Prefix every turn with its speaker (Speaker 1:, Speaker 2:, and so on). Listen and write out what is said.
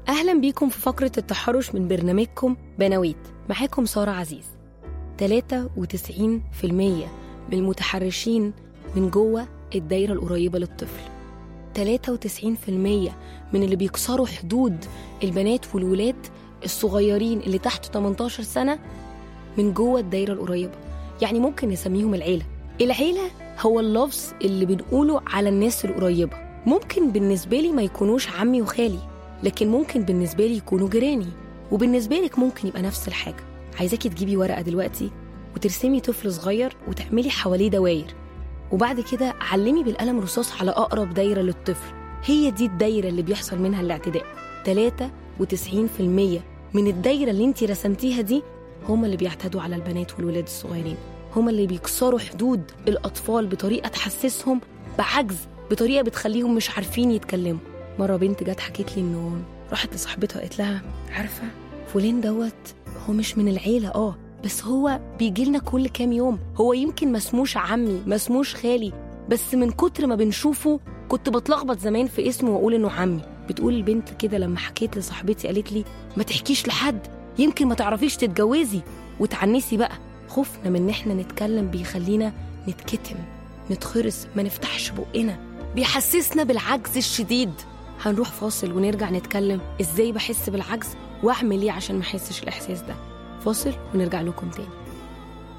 Speaker 1: أهلا بيكم في فقرة التحرش من برنامجكم بنويت معاكم سارة عزيز 93% من المتحرشين من جوه الدايرة القريبة للطفل 93% من اللي بيكسروا حدود البنات والولاد الصغيرين اللي تحت 18 سنة من جوه الدايرة القريبة يعني ممكن نسميهم العيلة العيلة هو اللفظ اللي بنقوله على الناس القريبة ممكن بالنسبة لي ما يكونوش عمي وخالي لكن ممكن بالنسبة لي يكونوا جيراني وبالنسبة لك ممكن يبقى نفس الحاجة عايزاكي تجيبي ورقة دلوقتي وترسمي طفل صغير وتعملي حواليه دواير وبعد كده علمي بالقلم رصاص على أقرب دايرة للطفل هي دي الدايرة اللي بيحصل منها الاعتداء 93% من الدايرة اللي انت رسمتيها دي هم اللي بيعتدوا على البنات والولاد الصغيرين هم اللي بيكسروا حدود الأطفال بطريقة تحسسهم بعجز بطريقة بتخليهم مش عارفين يتكلموا مرة بنت جت حكيت لي إنه راحت لصاحبتها قالت لها عارفة فلان دوت هو مش من العيلة اه بس هو بيجي لنا كل كام يوم هو يمكن مسموش عمي مسموش خالي بس من كتر ما بنشوفه كنت بتلخبط زمان في اسمه واقول انه عمي بتقول البنت كده لما حكيت لصاحبتي قالت لي ما تحكيش لحد يمكن ما تعرفيش تتجوزي وتعنسي بقى خوفنا من ان احنا نتكلم بيخلينا نتكتم نتخرس ما نفتحش بقنا بيحسسنا بالعجز الشديد هنروح فاصل ونرجع نتكلم ازاي بحس بالعجز واعمل ايه عشان ما احسش الاحساس ده فاصل ونرجع لكم تاني